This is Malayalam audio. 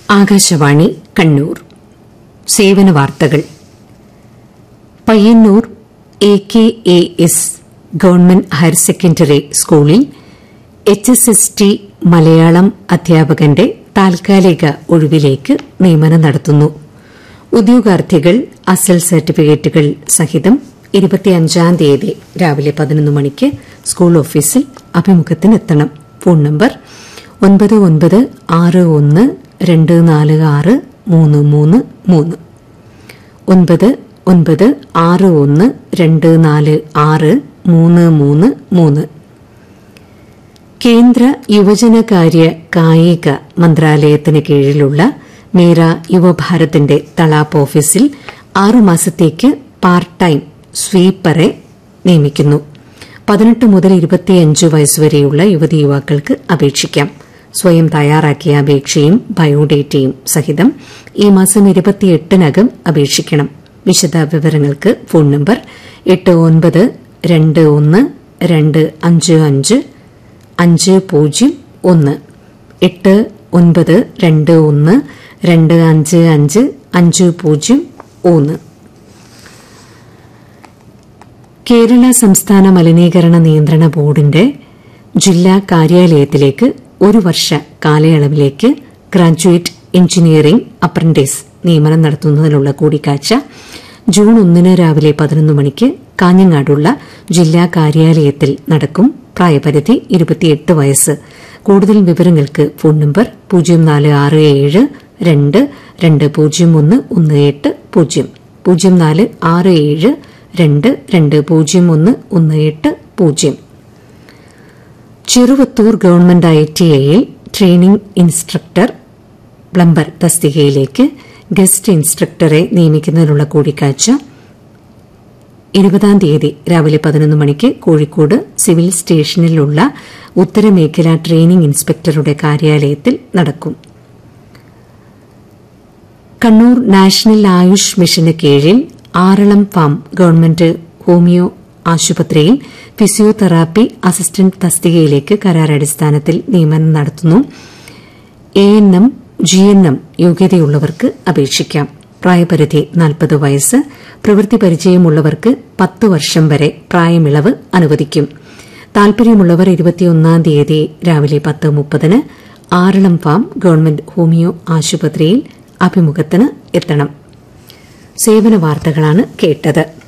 ആകാശവാണി കണ്ണൂർ സേവന വാർത്തകൾ Payyanur A K A S government higher secondary സ്കൂളിൽ H S S T Malayalam അധ്യാപകന്റെ താൽക്കാലിക ഒഴിവിലേക്ക് നിയമനം നടത്തുന്നു ഉദ്യോഗാർത്ഥികൾ അസൽ സർട്ടിഫിക്കറ്റുകൾ സഹിതം ഇരുപത്തിയഞ്ചാം തീയതി രാവിലെ പതിനൊന്ന് മണിക്ക് സ്കൂൾ ഓഫീസിൽ അഭിമുഖത്തിനെത്തണം ഫോൺ നമ്പർ ഒൻപത് ഒൻപത് ആറ് ഒന്ന് രണ്ട് നാല് ആറ് മൂന്ന് മൂന്ന് മൂന്ന് ഒൻപത് ഒൻപത് ആറ് ഒന്ന് രണ്ട് നാല് ആറ് മൂന്ന് മൂന്ന് മൂന്ന് കേന്ദ്ര യുവജനകാര്യ കായിക മന്ത്രാലയത്തിന് കീഴിലുള്ള മേര യുവഭാരതിന്റെ തളാപ്പ് ഓഫീസിൽ ആറുമാസത്തേക്ക് പാർട്ട് ടൈം സ്വീപ്പറെ നിയമിക്കുന്നു പതിനെട്ട് മുതൽ ഇരുപത്തിയഞ്ച് വയസ്സുവരെയുള്ള യുവതി യുവാക്കൾക്ക് അപേക്ഷിക്കാം സ്വയം തയ്യാറാക്കിയ അപേക്ഷയും ബയോഡേറ്റയും സഹിതം ഈ മാസം ഇരുപത്തിയെട്ടിനകം അപേക്ഷിക്കണം വിശദ വിവരങ്ങൾക്ക് ഫോൺ നമ്പർ എട്ട് ഒൻപത് രണ്ട് ഒന്ന് രണ്ട് അഞ്ച് അഞ്ച് അഞ്ച് പൂജ്യം ഒന്ന് എട്ട് ഒൻപത് രണ്ട് ഒന്ന് രണ്ട് അഞ്ച് അഞ്ച് അഞ്ച് പൂജ്യം ഒന്ന് കേരള സംസ്ഥാന മലിനീകരണ നിയന്ത്രണ ബോർഡിന്റെ ജില്ലാ കാര്യാലയത്തിലേക്ക് ഒരു വർഷ കാലയളവിലേക്ക് ഗ്രാജുവേറ്റ് എഞ്ചിനീയറിംഗ് അപ്രന്റീസ് നിയമനം നടത്തുന്നതിനുള്ള കൂടിക്കാഴ്ച ജൂൺ ഒന്നിന് രാവിലെ പതിനൊന്ന് മണിക്ക് കാഞ്ഞങ്ങാടുള്ള ജില്ലാ കാര്യാലയത്തിൽ നടക്കും പ്രായപരിധി ഇരുപത്തിയെട്ട് വയസ്സ് കൂടുതൽ വിവരങ്ങൾക്ക് ഫോൺ നമ്പർ പൂജ്യം നാല് ആറ് ഏഴ് രണ്ട് രണ്ട് പൂജ്യം ഒന്ന് ഒന്ന് എട്ട് പൂജ്യം പൂജ്യം നാല് ആറ് ഏഴ് രണ്ട് രണ്ട് പൂജ്യം ഒന്ന് ഒന്ന് എട്ട് പൂജ്യം ചെറുവത്തൂർ ഗവൺമെന്റ് ഐ ടി ഐയിൽ ട്രെയിനിംഗ് ഇൻസ്ട്രക്ടർ പ്ലംബർ തസ്തികയിലേക്ക് ഗസ്റ്റ് ഇൻസ്ട്രക്ടറെ നിയമിക്കുന്നതിനുള്ള കൂടിക്കാഴ്ച ഇരുപതാം തീയതി രാവിലെ പതിനൊന്ന് മണിക്ക് കോഴിക്കോട് സിവിൽ സ്റ്റേഷനിലുള്ള ഉത്തരമേഖല ട്രെയിനിംഗ് ഇൻസ്പെക്ടറുടെ കാര്യാലയത്തിൽ നടക്കും കണ്ണൂർ നാഷണൽ ആയുഷ് മിഷന് കീഴിൽ ആറളം ഫാം ഗവൺമെന്റ് ഹോമിയോ ആശുപത്രിയിൽ ഫിസിയോതെറാപ്പി അസിസ്റ്റന്റ് തസ്തികയിലേക്ക് കരാറടിസ്ഥാനത്തിൽ നിയമനം നടത്തുന്നു A N M G N M യോഗ്യതയുള്ളവർക്ക് അപേക്ഷിക്കാം പ്രായപരിധി നാൽപ്പത് വയസ്സ് പ്രവൃത്തി പരിചയമുള്ളവർക്ക് പത്ത് വർഷം വരെ പ്രായമിളവ് അനുവദിക്കും താൽപര്യമുള്ളവർ ഇരുപത്തിയൊന്നാം തീയതി രാവിലെ പത്ത് മുപ്പതിന് ആറളം ഫാം ഗവൺമെന്റ് ഹോമിയോ ആശുപത്രിയിൽ അഭിമുഖത്തിന് എത്തണം സേവന വാർത്തകളാണ് കേട്ടത്